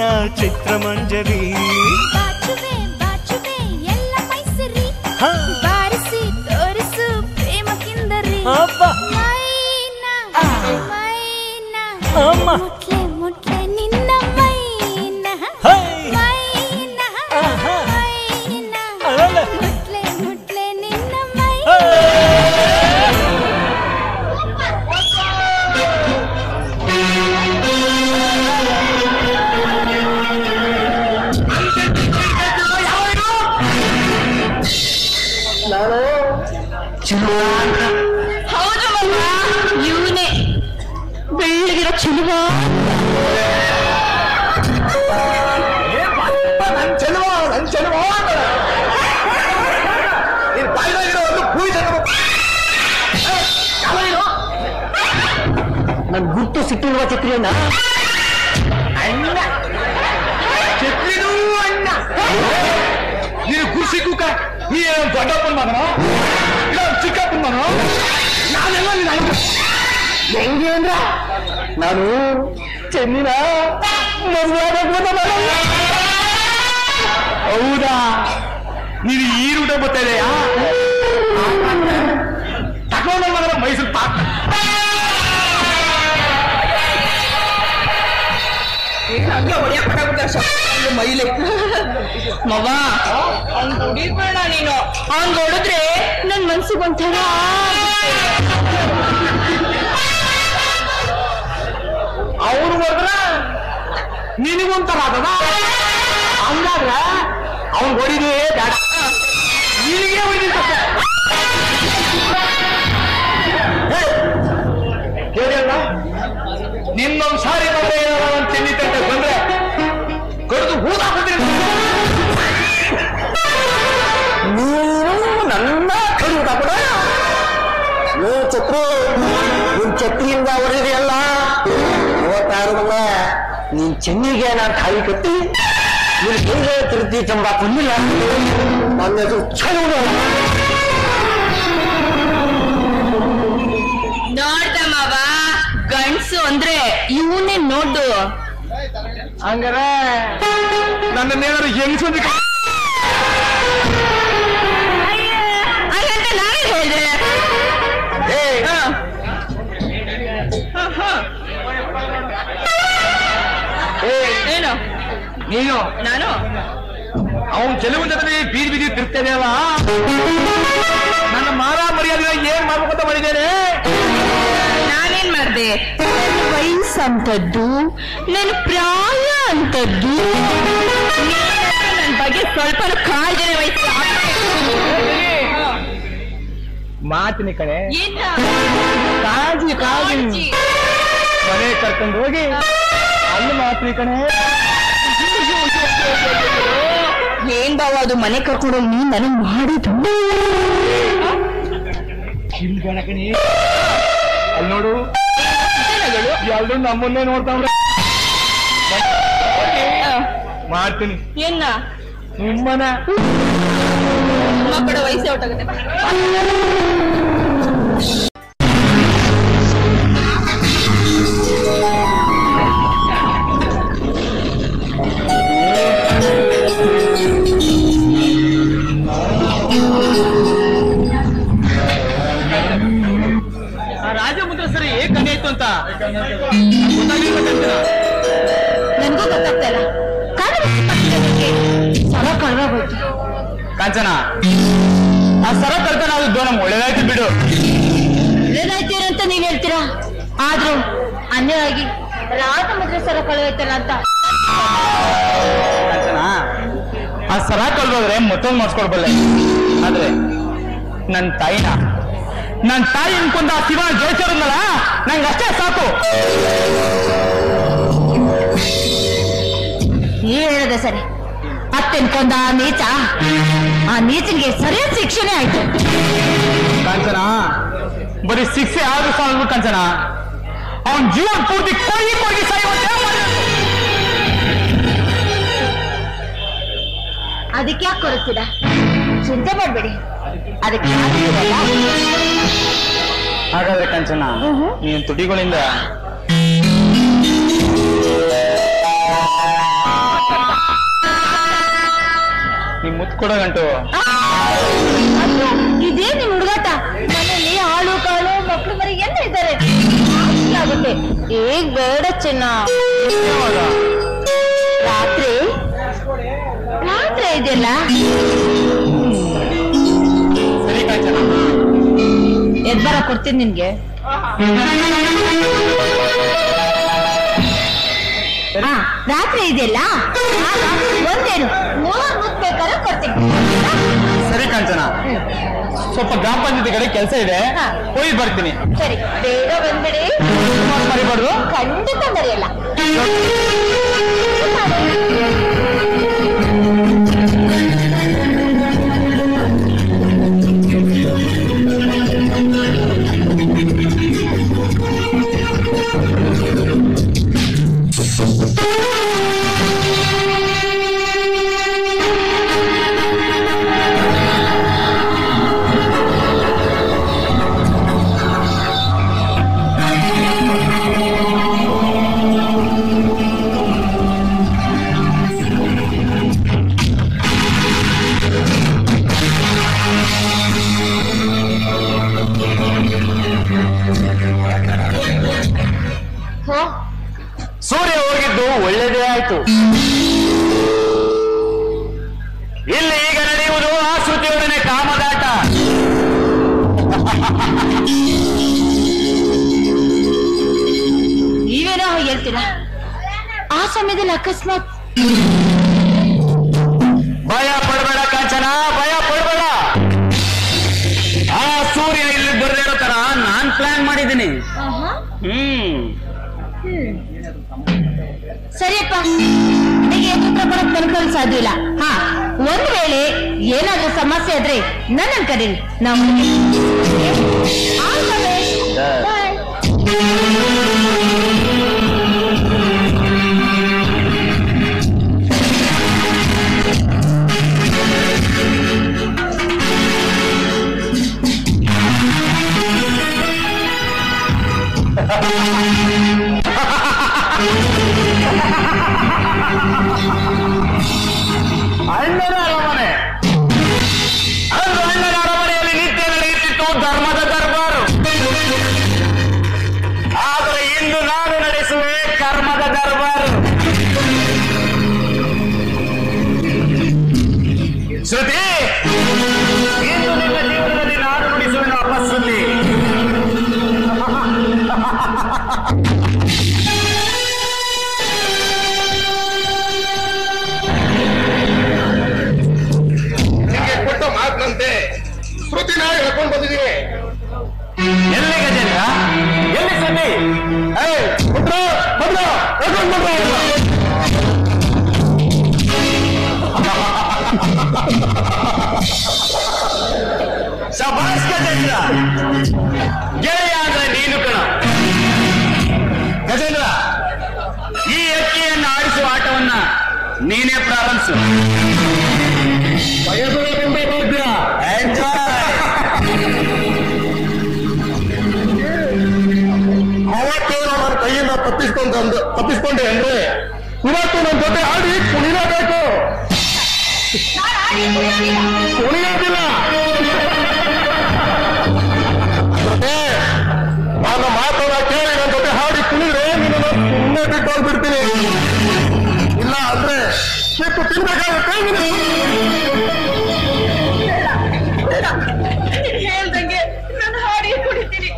ಚಿತ್ರಮಂಜರಿ ಬಾಚುವೆ ಬಾಚುವೆ ಎಲ್ಲ ಮೈಸರಿ ಹಾ. ಬಾರಿಸಿ ತೋರಿಸು ಪ್ರೇಮ ಕಿಂದರಿ ಅಬ್ಬ. ಮೈನ ಮೈನ ಅಮ್ಮ. ಮುಟ್ಲೆ ಮುಟ್ಲೆ ನಿನ್ನ ಮೈನ ಹೈ. ಮೈನ ಆಹಾ. ಮೈನ ಅಲಲೆ. ಮುಟ್ಲೆ ಮುಟ್ಲೆ ನಿನ್ನ ಮೈ ಹೇ. ಹೌದು ಮಗ ಇವನೇ ಬೆಳ್ಳಗಿರೋ ಚಿಲುವ ನನ್ ಚೆಲುವ ನನ್ ಚೆಲುವ ನೀನ್ ಬಾಯಿದಾಗಿರೋ ಒಂದು ಭೂಮಿ ನನ್ ಗುರ್ತು ಸಿಟ್ಟಿರುವ ಚಕ್ರಿಯನ್ನ ಅಣ್ಣ ಚಕ್ರಿನೂ ಅಣ್ಣ ನೀನು ಖುಷಿ ಕುಕ್ಕ ನೀ ಏನು ದೊಡ್ಡಪ್ಪನ ಮಗನೋ ಇಲ್ಲ ಚಿಕ್ಕಪ್ಪನ ಮಗನೋ ನಾನೆಲ್ಲ ನಿನ್ನ ಅಣ್ಣ. ಹೆಂಗೆ ಅಂದ್ರ ನಾನು ಚೆನ್ನಿನ ಮದುವೆ ಹೌದಾ ನೀನು ಈ ರೂಟ ಬರ್ತಾ ಇದೆಯಾ ತಗೊಂಡ ಮಗನ ಮೈಸೂರು ಪಾಕ್ ಮಗ ಅವ್ನ್ ಹೊಡಿಬೇಡ ನೀನು ಅವ್ನ್ ಹೊಡೆದ್ರೆ ನನ್ ಮನ್ಸಿಗೆ ಒಂಥರ ಅವ್ರು ಹೊಡೆದ್ರ ನಿನಗೊಂಥರ ಆಗದ ಹಂಗಾದ್ರ ಅವ್ನ್ ಹೊಡಿದೇ ಬೇಡ ನಿನಗೆ ಹೊಡಿದ ಕೇಳಿಲ್ಲ ನಿನ್ನೊಂದ್ ಸಾರಿ ಬಂದ್ರೆ ಏನಾರ ಒಂದ್ ಚೆನ್ನಿ ತಂಟೆ ಬಂದ್ರೆ ಕಡಿದು ಹೂದಾಕ್ಬಿಡ್ತೀನಿ ನೀನು ನನ್ನ ಕಡಿದು ಹಾಕ್ಬಿಡ ಏ ಛತ್ರಿ ನಿನ್ ಛತ್ರಿಯಿಂದ ಹೊಡೆದಿದೆಯಲ್ಲ ಮೂವತ್ತಾರು ಮಗ ನೀನ್ ಚೆನ್ನಿಗೆ ನಾನು ತಾಯಿ ಕಟ್ಟಿ ನೀನ್ ಹೇಗೆ ತಿರುತಿ ತಂಬ ಬಂದಿಲ್ಲ ನನ್ನ ಹೆಸರು ಚಲೋ ನೋಡ್ದ ಮಾವ ಗಂಡ್ಸು ಅಂದ್ರೆ ಇವನೇ ನೋಡು ಹಂಗಾರ ನನ್ನೇನಾದ್ರು ಹೆಂಗ್ಸು ಅಂತ ಹಾಗಂತ ನಾನೇ ಹೇಳ್ದೆ ಏ ಹ. ಹ, ಹ. ಏ ಏನು ನೀನು ನಾನು ಅವನ್ ಚೆಲುವಿನ ಜೊತೆ ಬೀದಿ ಬೀದಿ ತಿರ್ತಾನೆಯಲ್ಲ ನನ್ನ ಮಾರ ಮರ್ಯಾದೆ ಏನ್ ಮಾಡ್ಬೇಕು ಅಂತ ಮಾಡಿದ್ದೇನೆ ನಾನೇನ್ ಮಾಡ್ದೆ ನನ್ನ ವಯಸ್ಸಂತದ್ದು ನನ್ನ ಪ್ರಾಯ ಅಂತದ್ದು ನೀನಂತೂ ನನ್ ಬಗ್ಗೆ ಸ್ವಲ್ಪ ಕಾಳಜನೆ ವಯಸ್ಸು ಮಾತಿನಿ ಕಣೆ ಏನ ಕಾಳಜಿ ಕಾಳಜಿ ಮನೆ ಕರ್ಕೊಂಡು ಹೋಗಿ ಅಲ್ಲಿ ಮಾತ್ರಿ ಕಣೆ ಏನ್ ಬಾವ ಅದು ಮನೆ ಕರ್ಕೊಂಡು ಹೋಗಿ ನೀನ್ ನನಗ್ ಮಾಡಿದ್ದು ಇಲ್ಲಿ ಬೇಡ ಕಣಿ ಅಲ್ಲಿ ನೋಡು ಎಲ್ರು ನಮ್ಮನ್ನೇ ನೋಡ್ತಾವ್ರೆ ಮಾಡ್ತೀನಿ ಏನ ನಿಮ್ಮನ ಮಕ್ಕಳ ವಯಸ್ಸೇ ಹೊಟ್ಟಾಗುತ್ತೆ ಆ ರಾಜಮುದ್ರ ಸರಿ ಕಣ್ಣೆ ಇತ್ತು ಅಂತ ಗೊತ್ತಾಗಿರ್ಬೇಕಂತ ನನ್ಗೂ ಗೊತ್ತಾಗ್ತಾ ಇಲ್ಲ ಕಾರಣ ಸರ ಕಳ್ದೋಗೋಯ್ತು ಕಾಂಚನ ಆ ಸರ ಕಳ್ತನ ಆದದ್ದು ನಮ್ಗೆ ಒಳ್ಳೇದಾಯ್ತು ಬಿಡು ಒಳ್ಳೇದಾಯ್ತೀರ ಅಂತ ನೀವ್ ಹೇಳ್ತೀರಾ ಆದ್ರೂ ಅನ್ಯವಾಗಿ ರಾತ ಮದ್ರೆ ಸರ ಕಳ್ದೋಯ್ತಲ್ಲ ಅಂತ ಕಾಂಚನ ಆ ಸರ ಕಳ್ದೋದ್ರೆ ಮತ್ತೊಂದು ಮಾಡಿಸ್ಕೊಡ್ಬಲ್ಲೆ ಆದ್ರೆ ನನ್ನ ತಾಯಿನ ನನ್ನ ತಾಯಿ ಅನ್ಕೊಂಡ ಆ ಶಿವ ಜಯಿಸಿರಲ್ಲ ನಂಗೆ ಅಷ್ಟೇ ಸಾಕು ನೀವ್ ಹೇಳದೆ ಸರಿ ಅತ್ತೆನ್ಕೊಂಡ ಆ ನೀಚ ಆ ನೀಚನಿಗೆ ಸರಿಯಾದ ಶಿಕ್ಷೆನೇ ಆಯ್ತು ಕಾಂಚನ ಬರೀ ಶಿಕ್ಷೆ ಆದ್ರೂ ಸಾಲದು ಕಾಂಚನ ಅವನ್ ಜೀವನ ಪೂರ್ತಿ ಕೊಯ್ಯಿ ಕೊಯ್ಯಿ ಸಾಯುವಂತೆ ಮಾಡ್ಬೇಕು. ಅದಕ್ಕೆ ಯಾಕೆ ಕೊರಗ್ತೀರಾ ಚಿಂತೆ ಮಾಡ್ಬೇಡಿ ಅದಕ್ಕೆ ಯಾರು ಇರಲ್ಲ. ಹಾಗಾದ್ರೆ ಕಾಂಚನ ನೀನ್ ತುಟಿಗಳಿಂದ ಕೊಡೋ ಗಂಟು ಅಯ್ಯೋ, ಇದೇ ನಿಮ್ ಹುಡುಗಾಟ ಮನೇಲಿ ಆಳು ಕಾಳು ಮಕ್ಳು ಮರಿ ಎಲ್ಲ ಇದ್ದಾರೆ ಆಗುತ್ತೆ ಈಗ ಬೇಡ ಚಿನ್ನ ಯಾವಾಗ? ರಾತ್ರಿ ರಾತ್ರಿ ಇದೆಯಲ್ಲ ಸರಿ ಕಾಂಚನ ಎದ್ಬರ ಕೊಡ್ತೀನಿ ನಿನ್ಗೆ ಹಾ ರಾತ್ರಿ ಇದೆಯಲ್ಲ ಆಗ ಒಂದೇನು ಮೂರ್ ಮುತ್ತು ಬೇಕಾದ್ರೆ ಕೊಡ್ತೀನಿ ಸರಿ ಕಾಂಚನ ಸ್ವಲ್ಪ ಗ್ರಾಮ ಪಂಚಾಯತಿ ಕಡೆ ಕೆಲಸ ಇದೆ ಹಾ. ಹೋಗಿ ಬರ್ತೀನಿ ಸರಿ ಬೇಗ ಬಂದ್ಬಿಡಿ ಮಾತ್ ಮರಿಬಾರ್ದು ಖಂಡಿತ ಮರೆಯಲ್ಲ ಹೋ ಸೂರ್ಯ ಹೋಗಿದ್ದು ಒಳ್ಳೇದೇ ಆಯ್ತು ಇಲ್ಲಿ ಈಗ ನಡೆಯುವುದು ಆ ಶ್ರುತಿಯೊಡನೆ ಕಾಮದಾಟ ನೀವೇನೋ ಹಾಗೆ ಹೇಳ್ತೀರಾ ಆ ಸಮಯದಲ್ಲಿ ಅಕಸ್ಮಾತ್ ಭಯ ಪಡಬೇಡ ಕಾಂಚನ ಭಯ ಪಡಬೇಡ ಆ ಸೂರ್ಯ ಇಲ್ಲಿ ಬರದೇ ಇರೋ ತರ ನಾನ್ ಪ್ಲಾನ್ ಮಾಡಿದ್ದೀನಿ ಹ್ಮ್ ಸರಿಯಪ್ಪ ನನಗೆ ಉತ್ತರ ಕೊಡಕ್ ನನ್ಕಲ್ ಸಾಧ್ಯ ಇಲ್ಲ ಹಾ ಒಂದ್ ವೇಳೆ ಏನಾದ್ರೂ ಸಮಸ್ಯೆ ಆದ್ರೆ ನನ್ನನ್ ಕರೀರಿ ನಾವು All the best. Bye. ಅಣ್ಣನ ಅರಮನೆ ಅಂದು ಅಣ್ಣನ ಅರಮನೆಯಲ್ಲಿ ನಿತ್ಯ ನಡೆಯುತ್ತಿತ್ತು ಧರ್ಮದ ದರ್ಬಾರು ಆದರೆ ಇಂದು ನಾನು ನಡೆಸುವೆ ಕರ್ಮದ ದರ್ಬಾರು ಶ್ರುತಿ ಇಂದು ನಿನ್ನ ಜೀವನದಲ್ಲಿ ನಾನು ನುಡಿಸುವೆ ವಾಪಸ್ಸಲ್ಲಿ ನಿಮಗೆ ಕೊಟ್ಟ ಮಾತಿನಂತೆ ಶ್ರುತಿನ ಹೇಳ್ಕೊಂಡು ಬಂದಿದ್ದೀನಿ ಎಲ್ಲಿ ಗಜೇಂದ್ರ ಎಲ್ಲಿ ಸುದ್ದಿ ಏಯ್, ಪುಟ್ರು, ಬಂದ್ರು, ಕರ್ಕೊಂಡ್ ಬಂದ್ರು ಅವ್ರನ್ನ. ಶಭಾಷ್ ಗಜೇಂದ್ರ ಗೆಳೆಯ ಅಂದ್ರೆ ನೀನು ಕಣ ಗಜೇಂದ್ರ ಈ ಅಕ್ಕಿಯನ್ನು ಆಡಿಸುವ ಆಟವನ್ನ ನೀನೇ ಪ್ರಾರಂಭಿಸು ಎಂಜಾಯ್ ಅವತ್ತು ನನ್ನ ಕೈಯಿಂದ ತಪ್ಪಿಸ್ಕೊಂಡು ತಪ್ಪಿಸ್ಕೊಂಡೆ ಅಂದ್ರೆ ಇವತ್ತು ನನ್ನ ಜೊತೆ ಆಡಿ ಕುಣಿಲೇಬೇಕು ಕುಣಿಯೋದಿಲ್ಲ ಏ, ನನ್ನ ಮಾತನ್ನ ಕೇಳಿ ನನ್ನ ಜೊತೆ ಹಾಡಿ ಕುಣಿದ್ರೆ ನಿನ್ನನ್ನು ಸುಮ್ಮನೆ ಬಿಟ್ಟು ಹೋಗ್ಬಿಡ್ತೀನಿ ಇಲ್ಲ ಅಂದ್ರೆ ಕಿತ್ತು ತಿನ್ಬೇಕಾಗುತ್ತೆ ನೀನು. ಹೇಳ್ದಂಗೆ ನಾನು ಹಾಡಿ ಕುಡಿತೀನಿ